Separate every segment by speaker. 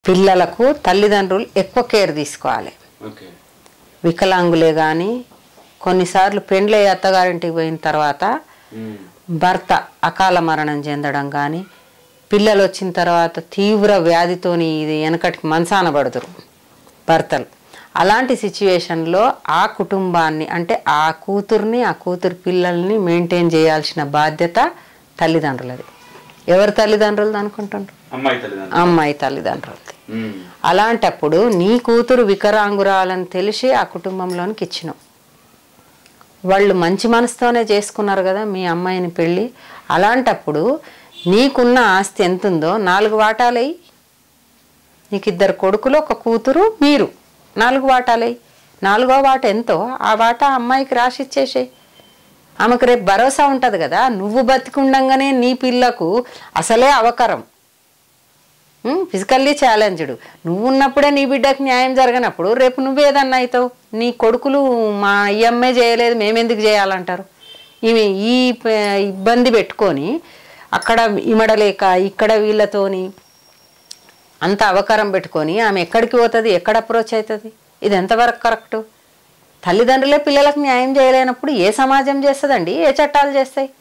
Speaker 1: పిల్లలకు తల్లిదండ్రులు ఎక్కువ కేర్ తీసుకోవాలి
Speaker 2: ఓకే
Speaker 1: వికలాంగులే కానీ కొన్నిసార్లు పెండ్లై అత్తగారింటికి పోయిన తర్వాత
Speaker 2: ఉమ్.
Speaker 1: భర్త అకాల మరణం చెందడం కానీ పిల్లలు వచ్చిన తర్వాత తీవ్ర వ్యాధితోని ఇది వెనకటికి మంచాన పడుతురు భర్తలు అలాంటి సిచ్యువేషన్లో ఆ కుటుంబాన్ని అంటే ఆ కూతుర్ని ఆ కూతురు పిల్లల్ని మెయింటైన్ చేయాల్సిన బాధ్యత తల్లిదండ్రులది ఎవరు తల్లిదండ్రులు అనుకుంటుండ్రు
Speaker 2: అమ్మాయి తల్లిదండ్రులు
Speaker 1: అమ్మాయి తల్లిదండ్రులది
Speaker 2: ఉమ్.
Speaker 1: అలాంటప్పుడు నీ కూతురు వికరాంగురాలని తెలిసి ఆ కుటుంబంలోనికి ఇచ్చినావు వాళ్ళు మంచి మనసుతోనే చేసుకున్నారు కదా మీ అమ్మాయిని పెళ్ళి అలాంటప్పుడు నీకున్న ఆస్తి ఎంత ఉందో నాలుగు వాటాలయ్యి నీకు ఇద్దరు కొడుకులు ఒక కూతురు మీరు నాలుగు వాటాలయ్యి నాలుగో వాట ఎంతో ఆ వాటా అమ్మాయికి రాసి ఇచ్చేసేయి ఆమెకు రేపు భరోసా ఉంటుంది కదా నువ్వు బతికుండంగానే నీ పిల్లకు అసలే అవకరం ఫిజికల్లీ ఛాలెంజ్డ్ నువ్వు ఉన్నప్పుడే నీ బిడ్డకు న్యాయం జరగనప్పుడు రేపు నువ్వేదన్నా అవుతావు నీ కొడుకులు మా అయ్యమ్మే చేయలేదు మేమెందుకు చేయాలంటారు ఈమె ఈ ప- ఇబ్బంది పెట్టుకొని అక్కడ ఇమడలేక ఇక్కడ వీళ్ళతోని అంత అవకారం పెట్టుకొని ఆమె ఎక్కడికి పోతుంది ఎక్కడ అప్రోచ్ అవుతుంది ఇది ఎంతవరకు కరెక్ట్ తల్లిదండ్రులే పిల్లలకు న్యాయం చేయలేనప్పుడు ఏ సమాజం చేస్తుందండి ఏ చట్టాలు చేస్తాయి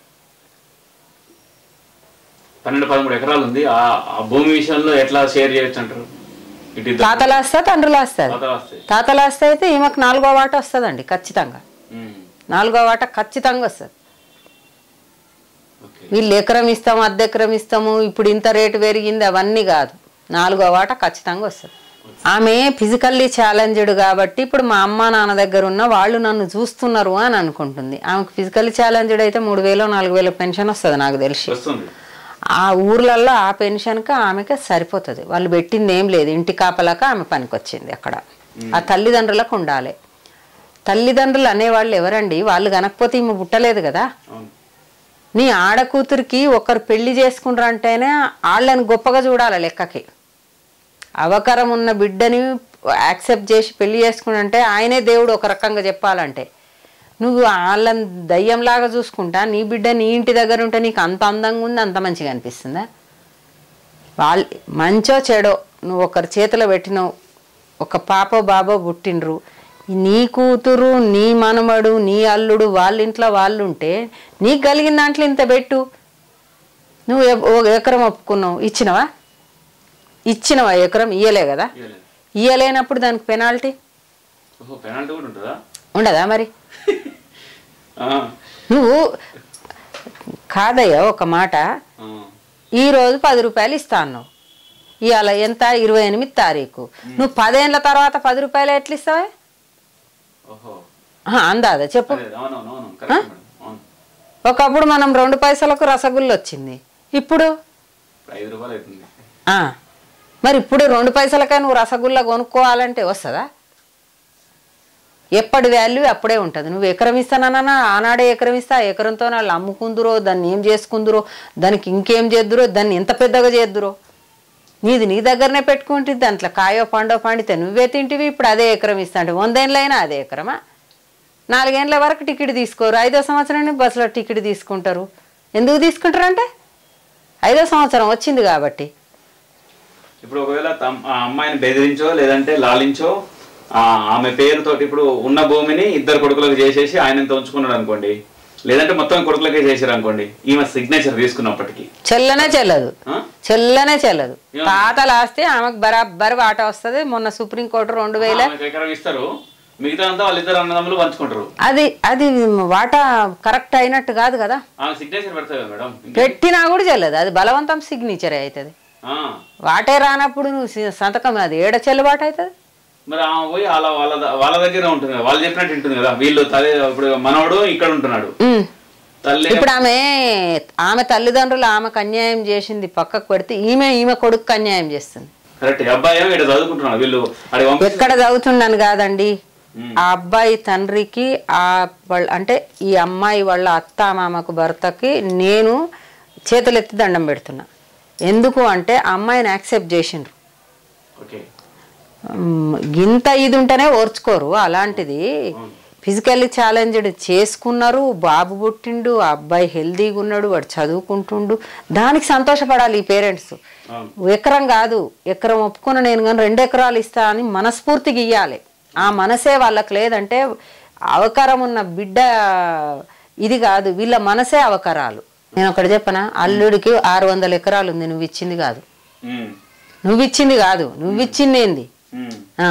Speaker 2: పన్నెండు పదమూడు ఎకరాలు ఉంది ఆ ఆ భూమి విషయంలో ఎట్లా షేర్ చేయొచ్చు అంటారు ఇటు ఇద్దరు
Speaker 1: తాతలు వస్తా తండ్రులు వస్తుంది
Speaker 2: తాతలు వస్తాయి
Speaker 1: తాతలు వస్తే అయితే ఈమెకు నాలుగో వాట వస్తుందండి ఖచ్చితంగా
Speaker 2: ఉమ్.
Speaker 1: నాలుగో వాట ఖచ్చితంగా వస్తుంది
Speaker 2: ఓకే
Speaker 1: వీళ్ళు ఎకరం ఇస్తాము అర్ధ ఎకరం ఇస్తాము ఇప్పుడు ఇంత రేటు పెరిగింది అవన్నీ కాదు నాలుగో వాట ఖచ్చితంగా వస్తుంది ఆమె ఫిజికల్లీ ఛాలెంజ్డ్ కాబట్టి ఇప్పుడు మా అమ్మ నాన్న దగ్గర ఉన్న వాళ్ళు నన్ను చూస్తున్నారు అని అనుకుంటుంది ఆమెకు ఫిజికల్లీ ఛాలెంజ్డ్ అయితే మూడు వేలు నాలుగు వేలు పెన్షన్ వస్తుంది నాకు తెలిసి
Speaker 2: వస్తుంది
Speaker 1: ఆ ఊర్లల్లో ఆ పెన్షన్కి ఆమెకి సరిపోతుంది వాళ్ళు పెట్టింది ఏం లేదు ఇంటి కాపలాక ఆమె పనికొచ్చింది అక్కడ ఆ తల్లిదండ్రులకు ఉండాలి తల్లిదండ్రులు అనేవాళ్ళు ఎవరండి వాళ్ళు కనకపోతే ఈమె పుట్టలేదు కదా
Speaker 2: అవును
Speaker 1: నీ ఆడకూతురికి ఒకరు పెళ్లి చేసుకుంటారు అంటేనే వాళ్ళని గొప్పగా చూడాలి లెక్కకి అవకరం ఉన్న బిడ్డని యాక్సెప్ట్ చేసి పెళ్లి చేసుకుంటే ఆయనే దేవుడు ఒక రకంగా చెప్పాలంటే నువ్వు వాళ్ళని దయ్యంలాగా చూసుకుంటా నీ బిడ్డ నీ ఇంటి దగ్గర ఉంటే నీకు అంత అందంగా ఉంది అంత మంచిగా అనిపిస్తుందా వాళ్ళు మంచో చెడో నువ్వు ఒకరి చేతిలో పెట్టినావు ఒక పాపో బాబో పుట్టిండ్రు నీ కూతురు నీ మనమడు నీ అల్లుడు వాళ్ళ ఇంట్లో వాళ్ళు ఉంటే నీకు కలిగిన దాంట్లో ఇంత పెట్టు నువ్వు ఎ- ఓ ఎకరం ఒప్పుకున్నావు ఇచ్చినవా ఇచ్చినవా ఎకరం ఇయ్యలే కదా
Speaker 2: ఇవ్వలేదు.
Speaker 1: ఇయ్యలేనప్పుడు దానికి పెనాల్టీ
Speaker 2: ఓహో పెనాల్టీ కూడా ఉంటుందా
Speaker 1: ఉండదా మరి
Speaker 2: ఆ,
Speaker 1: నువ్వు కాదయ్యా ఒక మాట
Speaker 2: ఆ,
Speaker 1: ఈ రోజు పది రూపాయలు ఇస్తా అన్నావు ఇవాళ ఎంత ఇరవై ఎనిమిది తారీఖు నువ్వు పదేళ్ళ తర్వాత పది రూపాయలు ఎట్లా ఇస్తావే
Speaker 2: ఓహో
Speaker 1: ఆహా, అందాదా చెప్పు
Speaker 2: అదే అవునవును అవును కరెక్ట్ మేడం అవును
Speaker 1: ఒకప్పుడు మనం రెండు పైసలకు రసగుల్లు వచ్చింది ఇప్పుడు
Speaker 2: ఇప్పుడు ఐదు రూపాయలు అవుతుంది
Speaker 1: ఆ, మరి ఇప్పుడు రెండు పైసలకే నువ్వు రసగుల్లా కొనుక్కోవాలంటే వస్తుందా ఎప్పటి వాల్యూ అప్పుడే ఉంటుంది నువ్వు ఎకరం ఇస్తానన్నా ఆనాడే ఎకరం ఇస్తా ఆ ఎకరంతో వాళ్ళు అమ్ముకుందురో దాన్ని ఏం చేసుకుందురో దానికి ఇంకేం చేద్దురో దాన్ని ఎంత పెద్దగా చేద్దురో నీది నీ దగ్గరనే పెట్టుకుంటుంది దాంట్లో కాయో పండో పండితే నువ్వే తింటివి ఇప్పుడు అదే ఎకరం ఇస్తా అంటే వందేళ్ళైనా అదే ఎకరమా నాలుగేండ్ల వరకు టికెట్ తీసుకోరు ఐదో సంవత్సరం బస్సులో టికెట్ తీసుకుంటారు ఎందుకు తీసుకుంటారంటే ఐదో సంవత్సరం వచ్చింది కాబట్టి
Speaker 2: ఇప్పుడు ఒకవేళ తమ్- ఆ అమ్మాయిని బెదిరించో లేదంటే లాలించో ఆ ఆమె పేరుతోటి ఇప్పుడు ఉన్న భూమిని ఇద్దరు కొడుకులకు చేసేసి ఆయనంత ఉంచుకున్నాడు అనుకోండి లేదంటే మొత్తం కొడుకులకే చేసారు అనుకోండి ఈమె సిగ్నేచర్ తీసుకున్నప్పటికీ
Speaker 1: చెల్లనే చెల్లదు
Speaker 2: ఆ?
Speaker 1: చెల్లనే చెల్లదు
Speaker 2: ఏమన్నా?
Speaker 1: తాతలు ఆస్తే ఆమెకు బరాబర్ వాటా వస్తుంది మొన్న సుప్రీంకోర్టు రెండు వేల
Speaker 2: ఆమెకు ఎకరం ఇస్తారు మిగతా అంతా వాళ్ళిద్దరు అన్నదమ్ములు పంచుకుంటారు
Speaker 1: అది అది వాటా కరెక్ట్ అయినట్టు కాదు కదా
Speaker 2: ఆమె సిగ్నేచర్ పెడతాయి కదా మేడం ఇంకా-
Speaker 1: పెట్టినా కూడా చెల్లదు అది బలవంతం సిగ్నేచరే అవుతుంది
Speaker 2: ఆ.
Speaker 1: వాటే రానప్పుడు నువ్వు సి- సంతకం అది ఏడ చెల్లుబాటు అవుతుంది
Speaker 2: మరి ఆమె పోయి వాళ్ళ వాళ్ళ ద- వాళ్ళ దగ్గర ఉంటుంది కదా వాళ్ళు చెప్పినట్టు ఉంటుంది కదా వీళ్ళు తల్లి ఇప్పుడు మనవడు ఇక్కడ ఉంటున్నాడు
Speaker 1: ఉమ్.
Speaker 2: తల్లి
Speaker 1: ఇప్పుడు ఆమె ఆమె తల్లిదండ్రులు ఆమెకు అన్యాయం చేసింది పక్కకు పెడితే ఈమె ఈమె కొడుకు అన్యాయం చేస్తుంది
Speaker 2: కరెక్ట్ అబ్బాయి ఏమో ఇక్కడ చదువుకుంటున్నాడు వీళ్ళు అడి పంపి
Speaker 1: ఎక్కడ చదువుతున్నాను కాదండి
Speaker 2: ఉమ్.
Speaker 1: ఆ అబ్బాయి తండ్రికి ఆ వాళ్ళ అంటే ఈ అమ్మాయి వాళ్ళ అత్త మామకు భర్తకి నేను చేతులెత్తి దండం పెడుతున్నా ఎందుకు అంటే ఆ అమ్మాయిని యాక్సెప్ట్ చేసిండ్రు
Speaker 2: ఓకే
Speaker 1: ఉమ్, గింత ఇది ఉంటేనే ఓర్చుకోరు అలాంటిది ఫిజికల్లీ ఛాలెంజ్డ్ చేసుకున్నారు బాబు పుట్టిండు ఆ అబ్బాయి హెల్దీగా ఉన్నాడు వాడు చదువుకుంటుండు దానికి సంతోషపడాలి ఈ పేరెంట్స్
Speaker 2: అవును
Speaker 1: ఎకరం కాదు ఎకరం ఒప్పుకున్న నేను కానీ రెండు ఎకరాలు ఇస్తా అని మనస్ఫూర్తిగా ఇయ్యాలి ఆ మనసే వాళ్ళకి లేదంటే అవకారం ఉన్న బిడ్డ ఇది కాదు వీళ్ళ మనసే అవకరాలు నేను ఒకటి చెప్పనా అల్లుడికి ఆరు వందల ఎకరాలు ఉంది నువ్వు ఇచ్చింది కాదు
Speaker 2: ఉమ్,
Speaker 1: నువ్వు ఇచ్చింది కాదు నువ్వు ఇచ్చింది ఏంది
Speaker 2: ఉమ్,
Speaker 1: ఆ.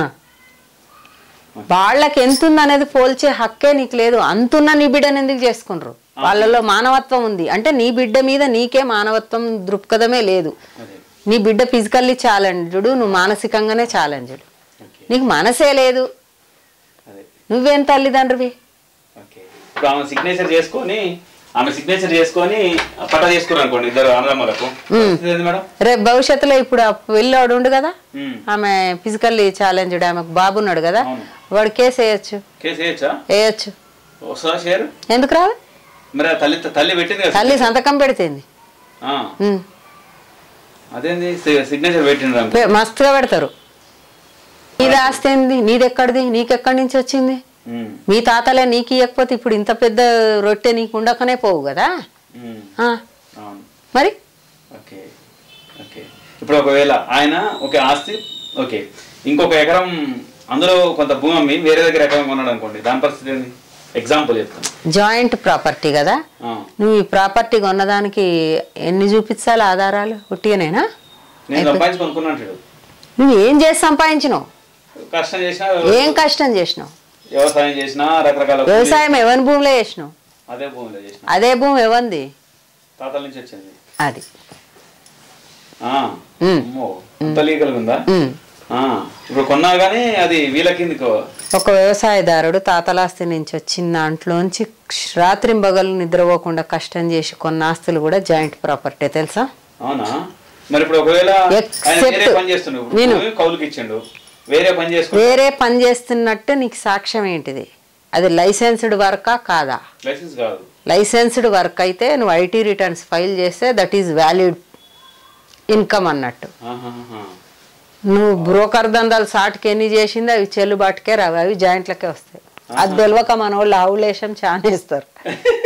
Speaker 1: వాళ్ళకి ఎంత ఉంది అనేది పోల్చే హక్కే నీకు లేదు అంతున్న నీ బిడ్డను ఎందుకు చేసుకుండ్రు వాళ్ళలో మానవత్వం ఉంది అంటే నీ బిడ్డ మీద నీకే మానవత్వం దృక్పథమే లేదు
Speaker 2: అదే
Speaker 1: నీ బిడ్డ ఫిజికల్లీ ఛాలెంజ్డ్ నువ్వు మానసికంగానే ఛాలెంజ్డ్
Speaker 2: ఓకే
Speaker 1: నీకు మనసే లేదు
Speaker 2: అదే
Speaker 1: నువ్వేం తల్లిదండ్రివి
Speaker 2: ఓకే ఇప్పుడు ఆమె సిగ్నేచర్ చేసుకొని ఆమె సిగ్నేచర్ చేసుకొని పట్ట చేసుకున్నారు అనుకోండి ఇద్దరు అన్నదమ్ములకు పరిస్థితి ఏంది మేడం
Speaker 1: రేపు భవిష్యత్తులో ఇప్పుడు ఆ పిల్లోడు ఉండు కదా
Speaker 2: ఉమ్,
Speaker 1: ఆమె ఫిజికల్లీ ఛాలెంజ్డ్ ఆమెకు బాబు ఉన్నాడు కదా
Speaker 2: అవును.
Speaker 1: వాడు కేసు వేయచ్చు
Speaker 2: కేసు వేయచ్చా
Speaker 1: వేయచ్చు
Speaker 2: వస్తుందా షేర్
Speaker 1: ఎందుకు రాదు
Speaker 2: మరి ఆ తల్లి తల్లి పెట్టింది కదా
Speaker 1: తల్లి సంతకం పెడితేంది
Speaker 2: ఆ,
Speaker 1: ఉమ్.
Speaker 2: అదేంది సి- సిగ్నేచర్ పెట్టిండ్రు అనుకో
Speaker 1: పె- మస్తుగా పెడతారు నీది ఆస్తి ఏంది నీది ఎక్కడిది నీకెక్కడి నుంచి వచ్చింది
Speaker 2: ఉమ్,
Speaker 1: మీ తాతలే నీకు ఇవ్వకపోతే ఇప్పుడు ఇంత పెద్ద రొట్టె నీకు ఉండకనే పోవు కదా
Speaker 2: ఉమ్,
Speaker 1: ఆ,
Speaker 2: అవును
Speaker 1: మరి
Speaker 2: ఓకే ఓకే ఇప్పుడు ఒకవేళ ఆయన ఒక ఆస్తి ఓకే ఇంకొక ఎకరం అందులో కొంత భూమి అమ్మి వేరే దగ్గర ఎకరం కొన్నాడు అనుకోండి దాని పరిస్థితి ఏంది ఎగ్జాంపుల్ చెప్తాను
Speaker 1: జాయింట్ ప్రాపర్టీ కదా
Speaker 2: ఆ,
Speaker 1: నువ్వు ఈ ప్రాపర్టీ కొన్నదానికి ఎన్ని చూపించాలి ఆధారాలు ఉట్టిగానేనా
Speaker 2: నేను సంపాదించి కొనుక్కున్నాడు
Speaker 1: నువ్వు ఏం చేసి సంపాదించినావు
Speaker 2: కష్టం చేసినా
Speaker 1: ఏం కష్టం చేసినావు
Speaker 2: వ్యవసాయం చేసినా రకరకాల కూలి-
Speaker 1: వ్యవసాయం ఎవరి భూమిలో చేసినావు
Speaker 2: అదే భూమిలో చేసిన
Speaker 1: అదే భూమి ఎవరిది
Speaker 2: తాతల నుంచి వచ్చింది
Speaker 1: అది
Speaker 2: ఆ,
Speaker 1: ఉమ్.
Speaker 2: అమ్మో అంత లీగల్ ఉందా
Speaker 1: ఉమ్.
Speaker 2: ఆ, ఇప్పుడు కొన్నా కానీ అది వీళ్ళ కిందకు
Speaker 1: ఒక వ్యవసాయదారుడు తాతలాస్తి నుంచి వచ్చిన దాంట్లోంచి రాత్రింబగలు నిద్రపోకుండా కష్టం చేసి కొన్న ఆస్తులు కూడా జాయింట్ ప్రాపర్టీ తెలుసా
Speaker 2: అవునా మరి ఇప్పుడు ఒకవేళ ఆయన
Speaker 1: Except-
Speaker 2: వేరే పని చేస్తుండు ఇప్పుడు
Speaker 1: విను.
Speaker 2: భూమి కౌలుకి ఇచ్చిండు వేరే పని చేసుకుంటూ
Speaker 1: వేరే పని చేస్తున్నట్టు నీకు సాక్ష్యం ఏంటిది అది లైసెన్స్డ్ వర్కా కాదా
Speaker 2: లైసెన్స్ కాదు
Speaker 1: లైసెన్స్డ్ వర్క్ అయితే నువ్వు ఐటీ రిటర్న్స్ ఫైల్ చేస్తే దట్ ఈజ్ వ్యాలిడ్ ఇన్కమ్ అన్నట్టు
Speaker 2: ఆహాహా.
Speaker 1: నువ్వు బ్రోకర్ దందాలు సాటుకి ఎన్ని చేసింది అవి చెల్లుబాటుకే రావు అవి జాయింట్లకే వస్తాయి అది తెలియక మన వాళ్ళు ఆవులేషం చాలా ఇస్తారు